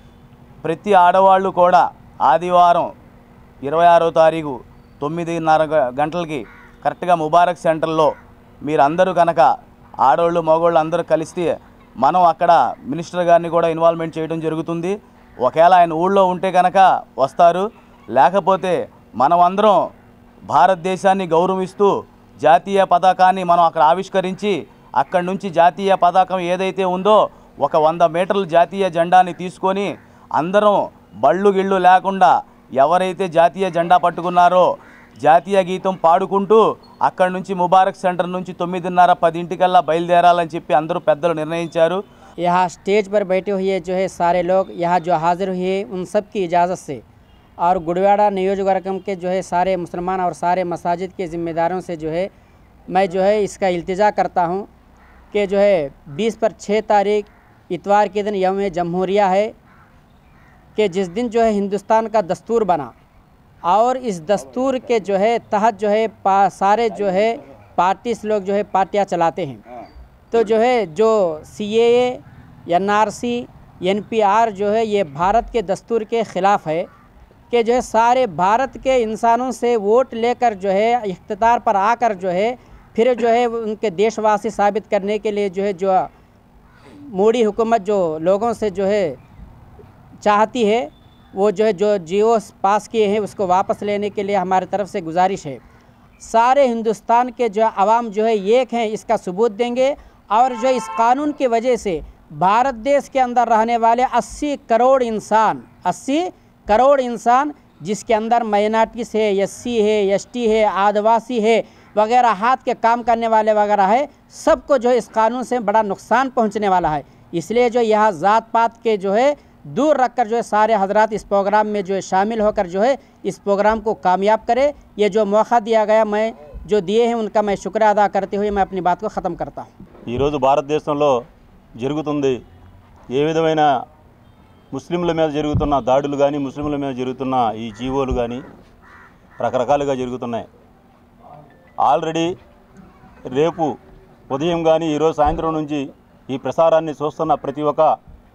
ప్రతి ఆడవాళ్ళు కూడా ఆదివారం ఇరవై ఆరో తారీఖు తొమ్మిదిన్నర గ- గంటలకి కరెక్ట్గా ముబారక్ సెంటర్లో మీరందరూ కనుక ఆడవాళ్ళు మగవాళ్ళు అందరూ కలిస్తే మనం అక్కడ మినిస్టర్ గారిని కూడా ఇన్వాల్వ్మెంట్ చేయడం జరుగుతుంది ఒకవేళ ఆయన ఊళ్ళో ఉంటే కనుక వస్తారు లేకపోతే మనం అందరం భారతదేశాన్ని గౌరవిస్తూ జాతీయ పతాకాన్ని మనం అక్కడ ఆవిష్కరించి అక్కడి నుంచి జాతీయ పతాకం ఏదైతే ఉందో ఒక వంద మీటర్ల జాతీయ జెండాని తీసుకొని అందరం బళ్ళు గిళ్ళు లేకుండా ఎవరైతే జాతీయ జెండా పట్టుకున్నారో జాతీయ గీతం పాడుకుంటూ అక్కడి నుంచి ముబారక్ సెంటర్ నుంచి తొమ్మిదిన్నర పదింటికల్లా బయలుదేరాలని చెప్పి అందరూ పెద్దలు నిర్ణయించారు यहाँ स्टेज पर बैठे हुए जो है सारे लोग यहाँ जो हाजिर हुए उन सब की इजाज़त से और गुड़वाड़ा नियोजकवर्गम के जो है सारे मुसलमान और सारे मसाजिद के ज़िम्मेदारों से जो है मैं जो है इसका इल्तिजा करता हूँ कि जो है 20 पर 6 तारीख इतवार के दिन यौम जमहूरिया है कि जिस दिन जो है हिंदुस्तान का दस्तूर बना और इस दस्तूर के जो है तहत जो है पा सारे जो है पार्टीज लोग जो है पार्टियाँ चलाते हैं तो जो है जो C A N R C N P R जो है ये भारत के दस्तूर के ख़िलाफ़ है कि जो है सारे भारत के इंसानों से वोट लेकर जो है इख्तियार पर आकर जो है फिर जो है उनके देशवासी साबित करने के लिए जो है जो मोदी हुकूमत जो लोगों से जो है चाहती है वो जो है जो जियो पास किए हैं उसको वापस लेने के लिए हमारी तरफ से गुजारिश है सारे हिंदुस्तान के जो आवाम जो है एक हैं इसका सबूत देंगे और जो इस कानून की वजह से भारत देश के अंदर रहने वाले 80 करोड़ इंसान 80 करोड़ इंसान जिसके अंदर माइनॉरिटीज़ है एस है एस है आदिवासी है वगैरह हाथ के काम करने वाले वगैरह है सबको जो है इस कानून से बड़ा नुकसान पहुंचने वाला है इसलिए जो यहाँ ज़ात पात के जो है दूर रखकर जो है सारे हजरात इस प्रोग्राम में जो है शामिल होकर जो है इस प्रोग्राम को कामयाब करे ये जो मौका दिया गया मैं जो दिए हैं उनका मैं शुक्र अदा करते हुए मैं अपनी बात को ख़त्म करता हूँ ఈరోజు భారతదేశంలో జరుగుతుంది ఏ విధమైన ముస్లింల మీద జరుగుతున్న దాడులు కానీ ముస్లింల మీద జరుగుతున్న ఈ జీవోలు కానీ రకరకాలుగా జరుగుతున్నాయి ఆల్రెడీ రేపు ఉదయం కానీ ఈరోజు సాయంత్రం నుంచి ఈ ప్రసారాన్ని చూస్తున్న ప్రతి ఒక్క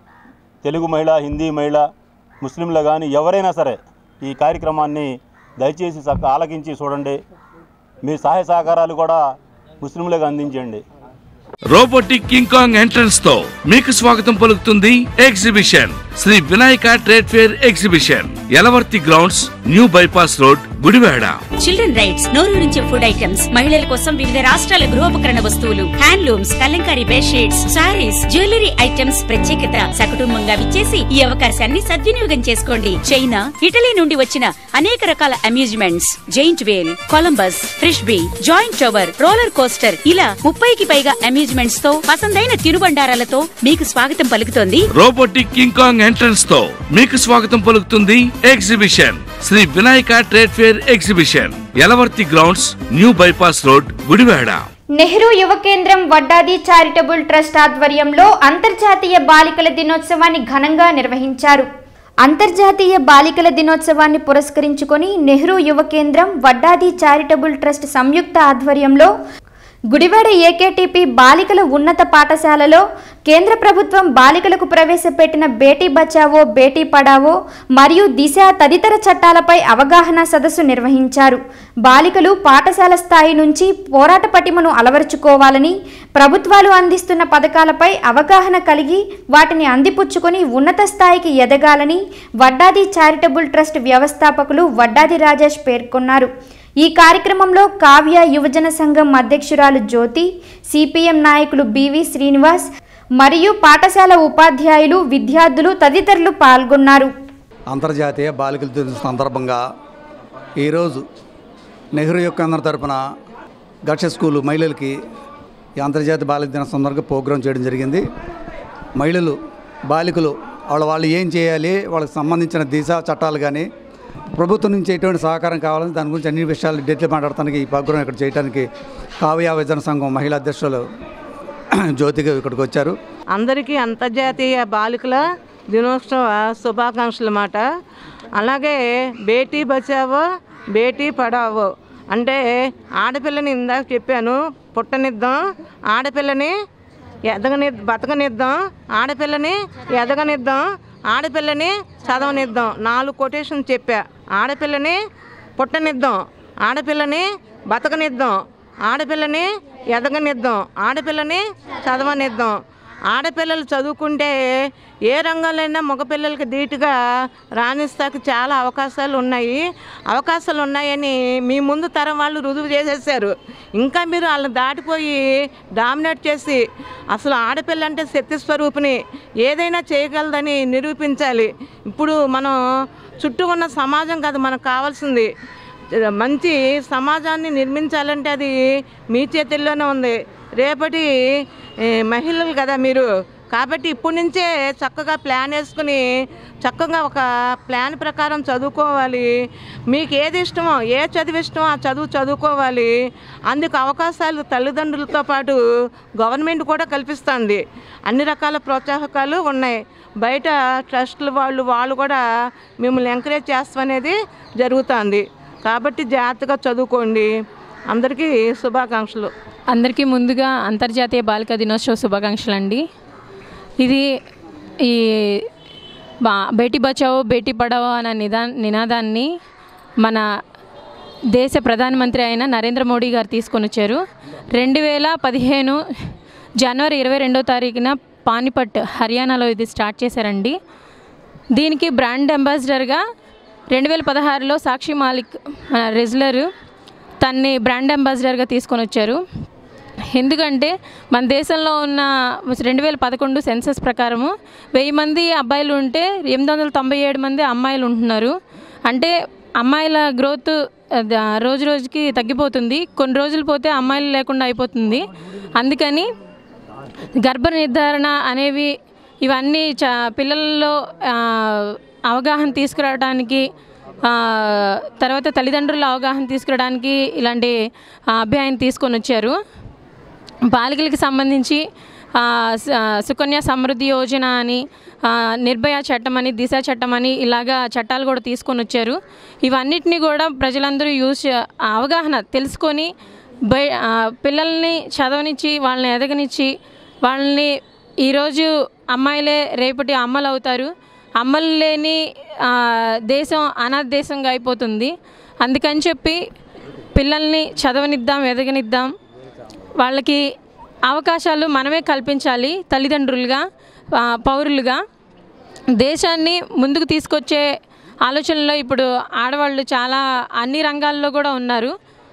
తెలుగు మహిళ హిందీ మహిళ ముస్లింలు కానీ ఎవరైనా సరే ఈ కార్యక్రమాన్ని దయచేసి చక్క ఆలకించి చూడండి మీ సహాయ సహకారాలు కూడా ముస్లింలకు అందించండి రోబోటిక్ కింగ్ కాంగ్ ఎంట్రన్స్ తో మీకు స్వాగతం పలుకుతుంది exhibition Shri Vinayaka trade fair exhibition Yalavarthi grounds new bypass road Gudivada children rights నోరూరించే ఫుడ్ ఐటమ్స్ మహిళల కోసం వివిధ రాష్ట్రాల గృహోపకరణ వస్తువులు handlooms Kalamkari bedsheets saris jewellery items ప్రత్యేకత సకుటుంబంగా విచ్చేసి ఈ అవకాశాన్ని సద్వినియోగం చేసుకోండి చైనా ఇటలీ నుండి వచ్చిన అనేక రకాల amusements giant whale Columbus frisbee giant tower roller coaster ఇలా ముప్పైకి పైగా అమ్యూజ్మెంట్స్ తో పసందైన తినుబండారాలతో మీకు స్వాగతం పలుకుతోంది రోబోటిక్ కింగ్ కాంగ్ ఎంట్రన్స్ తో మీకు స్వాగతం పలుకుతుంది exhibition Shri Vinayaka trade fair exhibition Yalavarthi grounds new bypass road Gudivada Nehru యువ కేంద్రం వడ్డాది చారిటబుల్ ట్రస్ట్ ఆధ్వర్యంలో అంతర్జాతీయ బాలికల దినోత్సవాన్ని ఘనంగా నిర్వహించారు అంతర్జాతీయ బాలికల దినోత్సవాన్ని పురస్కరించుకొని నెహ్రూ యువ కేంద్రం వడ్డాది చారిటబుల్ ట్రస్ట్ సంయుక్త ఆధ్వర్యంలో గుడివాడ ఏకేటీపీ బాలికల ఉన్నత పాఠశాలలో కేంద్ర ప్రభుత్వం బాలికలకు ప్రవేశపెట్టిన బేటీ బచావో బేటీ పడావో మరియు దిశ తదితర చట్టాలపై అవగాహన సదస్సు నిర్వహించారు బాలికలు పాఠశాల స్థాయి నుంచి పోరాట పటిమను అలవరుచుకోవాలని ప్రభుత్వాలు అందిస్తున్న పథకాలపై అవగాహన కలిగి వాటిని అందిపుచ్చుకొని ఉన్నత స్థాయికి ఎదగాలని వడ్డాది చారిటబుల్ ట్రస్ట్ వ్యవస్థాపకులు వడ్డాది రాజేష్ పేర్కొన్నారు ఈ కార్యక్రమంలో కావ్య యువజన సంఘం అధ్యక్షురాలు జ్యోతి సిపిఎం నాయకులు బివి శ్రీనివాస్ మరియు పాఠశాల ఉపాధ్యాయులు విద్యార్థులు తదితరులు పాల్గొన్నారు అంతర్జాతీయ బాలికల దినోత్సవం సందర్భంగా ఈరోజు నెహ్రూ యొక్క అందరి తరపున గక్ష స్కూలు మహిళలకి ఈ అంతర్జాతీయ బాలిక దినోత్సవం సందర్భంగా ప్రోగ్రాం చేయడం జరిగింది మహిళలు బాలికలు వాళ్ళ వాళ్ళు ఏం చేయాలి వాళ్ళకి సంబంధించిన దిశ చట్టాలు కానీ ప్రభుత్వం నుంచి ఎటువంటి సహకారం కావాలని దాని గురించి అన్ని విషయాలు డీటెయిల్ మాట్లాడటానికి ఈ ప్రోగ్రాం ఇక్కడ చేయడానికి కావ్య విజన సంఘం మహిళా అధ్యక్షులు జ్యోతిగా ఇక్కడికి వచ్చారు అందరికీ అంతర్జాతీయ బాలికల దినోత్సవ శుభాకాంక్షలు మాట అలాగే బేటీ బచావో బేటీ పడావో అంటే ఆడపిల్లని ఇందాక చెప్పాను పుట్టనిద్దాం ఆడపిల్లని ఎదగని బతకనిద్దాం ఆడపిల్లని ఎదగనిద్దాం ఆడపిల్లని చదవనిద్దాం నాలుగు కొటేషన్ చెప్పా ఆడపిల్లని పుట్టనిద్దాం ఆడపిల్లని బతకనిద్దాం ఆడపిల్లని ఎదగనిద్దాం ఆడపిల్లని చదవనిద్దాం ఆడపిల్లలు చదువుకుంటే ఏ రంగంలోనైనా మగపిల్లలకి ధీటుగా రాణిస్తాకి చాలా అవకాశాలు ఉన్నాయి అవకాశాలు ఉన్నాయని మీ ముందు తరం వాళ్ళు రుజువు చేసేసారు ఇంకా మీరు వాళ్ళని దాటిపోయి డామినేట్ చేసి అసలు ఆడపిల్ల అంటే శక్తి స్వరూపిణి ఏదైనా చేయగలదని నిరూపించాలి ఇప్పుడు మనం చుట్టూ ఉన్న సమాజం కాదు మనకు కావాల్సింది మంచి సమాజాన్ని నిర్మించాలంటే అది మీ చేతుల్లోనే ఉంది రేపటి ఏ, మహిళలు కదా మీరు కాబట్టి ఇప్పటి నుంచే చక్కగా ప్లాన్ వేసుకుని చక్కగా ఒక ప్లాన్ ప్రకారం చదువుకోవాలి మీకు ఏది ఇష్టమో ఏ చదువు ఇష్టమో ఆ చదువు చదువుకోవాలి అందుకు అవకాశాలు తల్లిదండ్రులతో పాటు గవర్నమెంట్ కూడా కల్పిస్తుంది అన్ని రకాల ప్రోత్సాహకాలు ఉన్నాయి బయట ట్రస్టులు వాళ్ళు వాళ్ళు కూడా మిమ్మల్ని ఎంకరేజ్ చేస్తామనేది జరుగుతుంది కాబట్టి జాగ్రత్తగా చదువుకోండి అందరికీ శుభాకాంక్షలు అందరికీ ముందుగా అంతర్జాతీయ బాలికా దినోత్సవ శుభాకాంక్షలు అండి ఇది ఈ బా బేటీ బచావో బేటీ పడావో అనే నిదా నినాదాన్ని మన దేశ ప్రధానమంత్రి అయిన నరేంద్ర మోడీ గారు తీసుకొని వచ్చారు రెండు వేల పదిహేను జనవరి ఇరవై రెండో తారీఖున పానిపట్ హర్యానాలో ఇది స్టార్ట్ చేశారండి దీనికి బ్రాండ్ అంబాసిడర్గా రెండు వేల పదహారులో సాక్షి మాలిక్ మన రెజ్లర్ తన్ని బ్రాండ్ అంబాసిడర్గా తీసుకొని వచ్చారు ఎందుకంటే మన దేశంలో ఉన్న రెండు వేల పదకొండు సెన్సస్ ప్రకారము వెయ్యి మంది అబ్బాయిలు ఉంటే ఎనిమిది వందల తొంభై ఏడు మంది అమ్మాయిలు ఉంటున్నారు అంటే అమ్మాయిల గ్రోత్ అది, ఆ, రోజు రోజుకి తగ్గిపోతుంది కొన్ని రోజులు పోతే అమ్మాయిలు లేకుండా అయిపోతుంది అందుకని గర్భ నిర్ధారణ అనేవి ఇవన్నీ చా పిల్లల్లో ఆ, అవగాహన తీసుకురావడానికి ఆ, తర్వాత తల్లిదండ్రుల అవగాహన తీసుకురావడానికి ఇలాంటి ఆ, అభియాన్ని తీసుకొని వచ్చారు బాలికలకు సంబంధించి ఆ, స- ఆ, సుకన్య సమృద్ధి యోజన అని ఆ, నిర్భయ చట్టం అని దిశ చట్టం అని ఇలాగా చట్టాలు కూడా తీసుకొని వచ్చారు ఇవన్నిటిని కూడా ప్రజలందరూ యూజ్ చే- ఆ అవగాహన తెలుసుకొని బై ఆ, పిల్లల్ని చదవనిచ్చి వాళ్ళని ఎదగనిచ్చి వాళ్ళని ఈరోజు అమ్మాయిలే రేపటి అమ్మలు అవుతారు అమ్మలు లేని ఆ, దేశం అనాథ దేశంగా అయిపోతుంది అందుకని చెప్పి పిల్లల్ని చదవనిద్దాం ఎదగనిద్దాం వాళ్ళకి అవకాశాలు మనమే కల్పించాలి తల్లిదండ్రులుగా ఆ, పౌరులుగా దేశాన్ని ముందుకు తీసుకొచ్చే ఆలోచనలో ఇప్పుడు ఆడవాళ్ళు చాలా అన్ని రంగాల్లో కూడా ఉన్నారు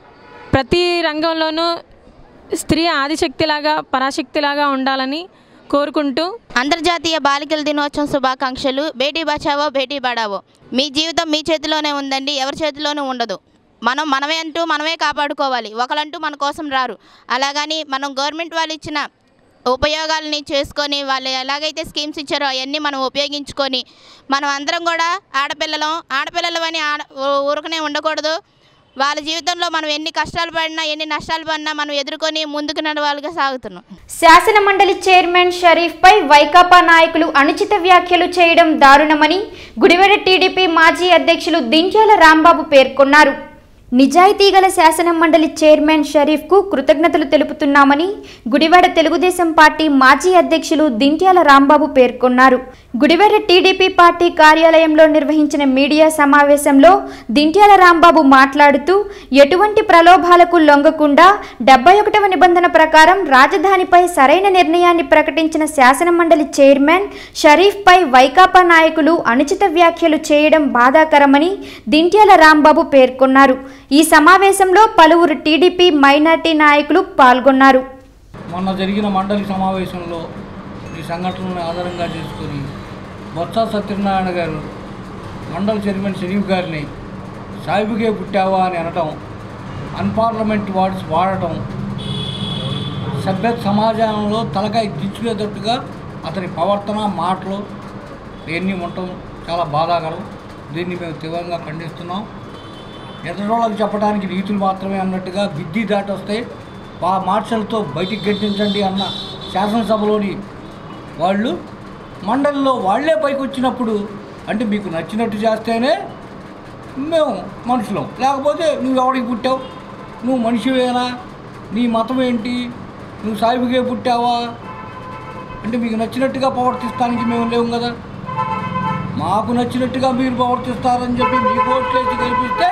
ప్రతి రంగంలోనూ స్త్రీ ఆదిశక్తిలాగా పరాశక్తిలాగా ఉండాలని కోరుకుంటూ అంతర్జాతీయ బాలికల దినోత్సవం శుభాకాంక్షలు బేటీ బచావో బేటీ పడావో మీ జీవితం మీ చేతిలోనే ఉందండి ఎవరి చేతిలోనూ ఉండదు మనం మనమే అంటూ మనమే కాపాడుకోవాలి ఒకరంటూ మన కోసం రారు అలాగని మనం గవర్నమెంట్ వాళ్ళు ఇచ్చిన ఉపయోగాలని చేసుకొని వాళ్ళు ఎలాగైతే స్కీమ్స్ ఇచ్చారో అవన్నీ మనం ఉపయోగించుకొని మనం అందరం కూడా ఆడపిల్లలం ఆడపిల్లలు అని ఆడ ఊ- ఊరకనే ఉండకూడదు వాళ్ళ జీవితంలో మనం ఎన్ని కష్టాలు పడినా ఎన్ని నష్టాలు పడినా మనం ఎదుర్కొని ముందుకు నడవాలిగా సాగుతున్నాం శాసన మండలి చైర్మన్ షరీఫ్ పై వైకాపా నాయకులు అనుచిత వ్యాఖ్యలు చేయడం దారుణమని గుడివాడ టీడీపీ మాజీ అధ్యక్షులు దింట్యాల రాంబాబు పేర్కొన్నారు నిజాయితీ గల శాసన మండలి చైర్మన్ షరీఫ్కు కృతజ్ఞతలు తెలుపుతున్నామని గుడివాడ తెలుగుదేశం పార్టీ మాజీ అధ్యక్షులు దింట్యాల రాంబాబు పేర్కొన్నారు గుడివాడ టీడీపీ పార్టీ కార్యాలయంలో నిర్వహించిన మీడియా సమావేశంలో దింట్యాల రాంబాబు మాట్లాడుతూ ఎటువంటి ప్రలోభాలకు లొంగకుండా డెబ్బై ఒకటవ నిబంధన ప్రకారం రాజధానిపై సరైన నిర్ణయాన్ని ప్రకటించిన శాసన మండలి చైర్మన్ షరీఫ్పై వైకాపా నాయకులు అనుచిత వ్యాఖ్యలు చేయడం బాధాకరమని దింట్యాల రాంబాబు పేర్కొన్నారు ఈ సమావేశంలో పలువురు టీడీపీ మైనార్టీ నాయకులు పాల్గొన్నారు మొన్న జరిగిన మండలి సమావేశంలో ఈ సంఘటనలను ఆధారంగా చేసుకొని బొత్స సత్యనారాయణ గారు మండలి చైర్మన్ షరీఫ్ గారిని సాయిబుగే పుట్టావా అని అనటం అన్పార్లమెంట్ వర్డ్స్ వాడటం సభ్య సమాజంలో తలకాయ దించుకునేటట్టుగా అతని ప్రవర్తన మాటలు ఇవన్నీ ఉండటం చాలా బాధాకరం దీన్ని మేము తీవ్రంగా ఖండిస్తున్నాం ఎదురోళ్ళకి చెప్పడానికి రీతులు మాత్రమే అన్నట్టుగా బిద్ది దాటొస్తే ఆ మార్షల్తో బయటికి గెంటించండి అన్న శాసనసభలోని వాళ్ళు మండలిలో వాళ్ళే పైకి వచ్చినప్పుడు అంటే మీకు నచ్చినట్టు చేస్తేనే మేము మనుషులం లేకపోతే నువ్వు ఎవడికి పుట్టావు నువ్వు మనిషివేనా నీ మతం ఏంటి నువ్వు సాయిబుగే పుట్టావా అంటే మీకు నచ్చినట్టుగా ప్రవర్తిస్తానికి మేము లేవు కదా మాకు నచ్చినట్టుగా మీరు ప్రవర్తిస్తారని చెప్పి మీకు ఓట్లేసి గెలిపిస్తే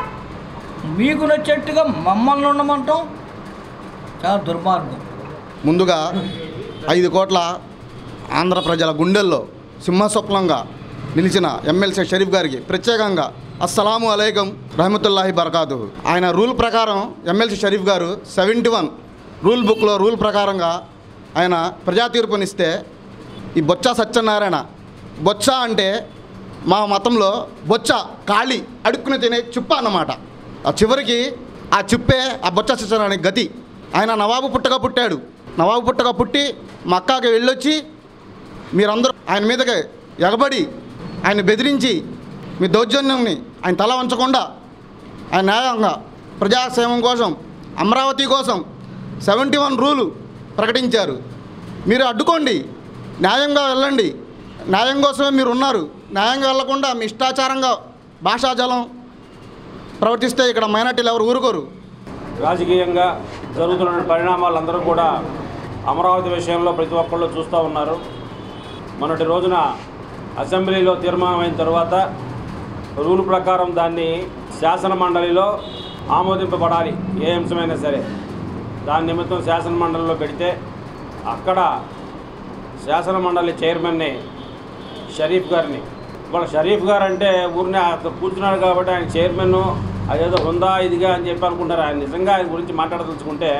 మీకు నచ్చినట్టుగా మమ్మల్ని ఉండమంటాం చాలా దుర్మార్గం ముందుగా ఐదు కోట్ల ఆంధ్ర ప్రజల గుండెల్లో సింహస్వప్నంగా నిలిచిన ఎమ్మెల్సీ షరీఫ్ గారికి ప్రత్యేకంగా అస్సలాము అలైకం రహమతుల్లాహి బర్కాతు ఆయన రూల్ ప్రకారం ఎమ్మెల్సీ షరీఫ్ గారు సెవెంటీ వన్ రూల్ బుక్లో రూల్ ప్రకారంగా ఆయన ప్రజా తీర్పునిస్తే ఈ బొచ్చ సత్యనారాయణ బొచ్చ అంటే మా మతంలో బొచ్చ ఖాళీ అడుక్కుని తినే చుప్ప అన్నమాట ఆ చివరికి ఆ చుప్పే ఆ బొచ్చ సత్యనారాయణ గతి ఆయన నవాబు పుట్టగా పుట్టాడు నవాబు పుట్టగా పుట్టి మక్కాకి వెళ్ళొచ్చి మీరందరూ ఆయన మీదకి ఎగబడి ఆయన బెదిరించి మీ దౌర్జన్యంని ఆయన తల వంచకుండా ఆయన న్యాయంగా ప్రజాక్షేమం కోసం అమరావతి కోసం సెవెంటీ వన్ రూలు ప్రకటించారు మీరు అడ్డుకోండి న్యాయంగా వెళ్ళండి న్యాయం కోసమే మీరు ఉన్నారు న్యాయంగా వెళ్లకుండా మీ ఇష్టాచారంగా భాషాజలం ప్రవర్తిస్తే ఇక్కడ మైనార్టీలు ఎవరు ఊరుకోరు రాజకీయంగా జరుగుతున్న పరిణామాలందరూ కూడా అమరావతి విషయంలో ప్రతి ఒక్కళ్ళు చూస్తూ ఉన్నారు మొన్నటి రోజున అసెంబ్లీలో తీర్మానం అయిన తర్వాత రూల్ ప్రకారం దాన్ని శాసన మండలిలో ఆమోదింపబడాలి ఏ అంశమైనా సరే దాని నిమిత్తం శాసన మండలిలో పెడితే అక్కడ శాసన మండలి చైర్మన్ని షరీఫ్ గారిని ఇవాళ షరీఫ్ గారు అంటే ఊరినే అతను కూర్చున్నాడు కాబట్టి ఆయన చైర్మన్ అదేదో హుందా ఇదిగా అని చెప్పి అనుకుంటారు ఆయన నిజంగా ఆయన గురించి మాట్లాడదలుచుకుంటే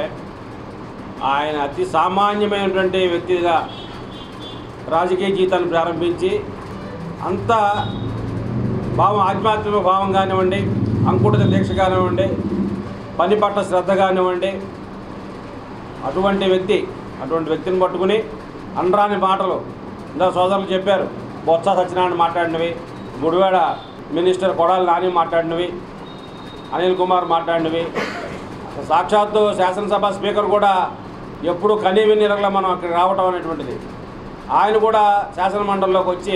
ఆయన అతి సామాన్యమైనటువంటి వ్యక్తిగా రాజకీయ జీవితాన్ని ప్రారంభించి అంత భావం ఆధ్యాత్మిక భావం కానివ్వండి అంకుటిత దీక్ష కానివ్వండి పని పట్ల శ్రద్ధ కానివ్వండి అటువంటి వ్యక్తి అటువంటి వ్యక్తిని పట్టుకుని అనరాని మాటలు ఇందా సోదరులు చెప్పారు బొత్స సత్యనారాయణ మాట్లాడినవి గుడివాడ మినిస్టర్ కొడాలి నాని మాట్లాడినవి అనిల్ కుమార్ మాట్లాడినవి సాక్షాత్తు శాసనసభ స్పీకర్ కూడా ఎప్పుడు కనీవి నిరగల మనం అక్కడ రావటం అనేటువంటిది ఆయన కూడా శాసన మండలిలోకి వచ్చి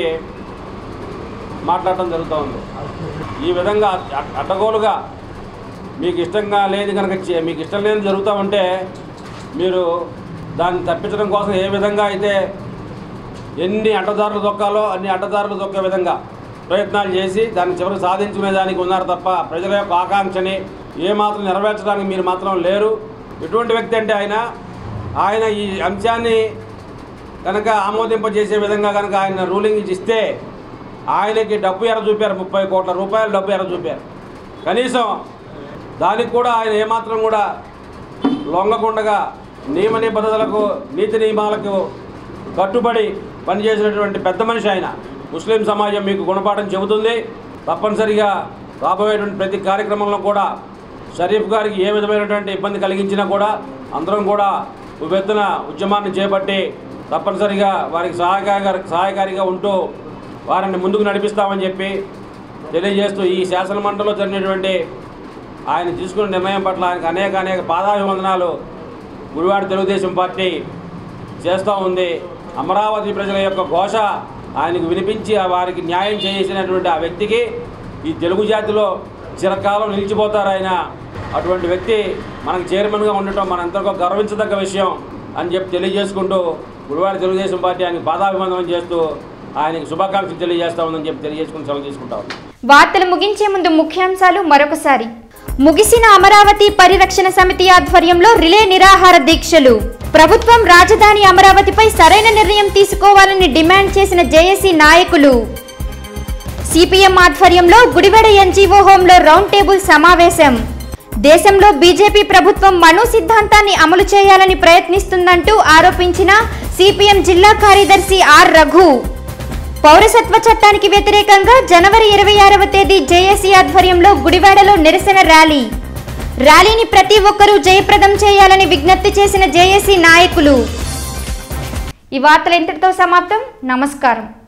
మాట్లాడటం జరుగుతూ ఉంది ఈ విధంగా అడ్- అడ్డగోలుగా మీకు ఇష్టంగా లేదు కనుక చే- మీకు ఇష్టం లేని జరుగుతూ ఉంటే మీరు దాన్ని తప్పించడం కోసం ఏ విధంగా అయితే ఎన్ని అడ్డదారులు దొక్కాలో అన్ని అడ్డదారులు దొక్కే విధంగా ప్రయత్నాలు చేసి దాన్ని చివరికి సాధించుకునే దానికి ఉన్నారు తప్ప ప్రజల యొక్క ఆకాంక్షని ఏమాత్రం నెరవేర్చడానికి మీరు మాత్రం లేరు ఎటువంటి వ్యక్తి అంటే ఆయన ఆయన ఈ అంశాన్ని కనుక ఆమోదింపజేసే విధంగా కనుక ఆయన రూలింగ్ ఇస్తే ఆయనకి డబ్బు ఎర చూపారు ముప్పై కోట్ల రూపాయలు డబ్బు ఎర చూపారు కనీసం దానికి కూడా ఆయన ఏమాత్రం కూడా లొంగకుండగా నియమ నిబంధనలకు నీతి నియమాలకు కట్టుబడి పనిచేసినటువంటి పెద్ద మనిషి ఆయన ముస్లిం సమాజం మీకు గుణపాఠం చెబుతుంది తప్పనిసరిగా రాబోయేటువంటి ప్రతి కార్యక్రమంలో కూడా షరీఫ్ గారికి ఏ విధమైనటువంటి ఇబ్బంది కలిగించినా కూడా అందరం కూడా ఉవ్వెత్తున ఉద్యమాన్ని చేపట్టి తప్పనిసరిగా వారికి సహాయకారిగా సహాయకారిగా ఉంటూ వారిని ముందుకు నడిపిస్తామని చెప్పి తెలియజేస్తూ ఈ శాసన మండలిలో జరిగినటువంటి ఆయన తీసుకున్న నిర్ణయం పట్ల ఆయనకు అనేక అనేక పాదాభివందనాలు గుడివాడ తెలుగుదేశం పార్టీ చేస్తూ ఉంది అమరావతి ప్రజల యొక్క ఘోష ఆయనకు వినిపించి ఆ వారికి న్యాయం చేసినటువంటి ఆ వ్యక్తికి ఈ తెలుగు జాతిలో చిరకాలం నిలిచిపోతారు ఆయన అటువంటి వ్యక్తి మనకు చైర్మన్గా ఉండటం మనందరికీ గర్వించదగ్గ విషయం అని చెప్పి తెలియజేసుకుంటూ గుడివాడ తెలుగుదేశం పార్టీ ఆయనకు పాదాభివందనం చేస్తూ ఆయనకు శుభాకాంక్షలు తెలియజేస్తా ఉందని చెప్పి తెలియజేసుకుని సెలవు తీసుకుంటా ఉన్నాం. వార్తలు ముగించే ముందు ముఖ్యాంశాలు మరొకసారి ముగిసిన అమరావతి పరిరక్షణ సమితి ఆధ్వర్యంలో రిలే నిరాహార దీక్షలు ప్రభుత్వం రాజధాని అమరావతిపై సరైన నిర్ణయం తీసుకోవాలని డిమాండ్ చేసిన జేఏసీ నాయకులు సిపిఎం ఆధ్వర్యంలో గుడివాడ ఎన్జీఓ హోంలో రౌండ్ టేబుల్ సమావేశం దేశంలో బీజేపీ ప్రభుత్వం మను సిద్ధాంతాన్ని అమలు చేయాలని ప్రయత్నిస్తుందంటూ ఆరోపించిన సిపిఎం జిల్లా కార్యదర్శి ఆర్ రఘు పౌరసత్వ చట్టానికి వ్యతిరేకంగా జనవరి ఇరవై ఆరవ తేదీ జేఏసీ ఆధ్వర్యంలో గుడివాడలో నిరసన ర్యాలీ ర్యాలీని ప్రతి ఒక్కరూ జయప్రదం చేయాలని విజ్ఞప్తి చేసిన జేఏసీ నాయకులు ఈ వార్తలు ఇంతటితో సమాప్తం నమస్కారం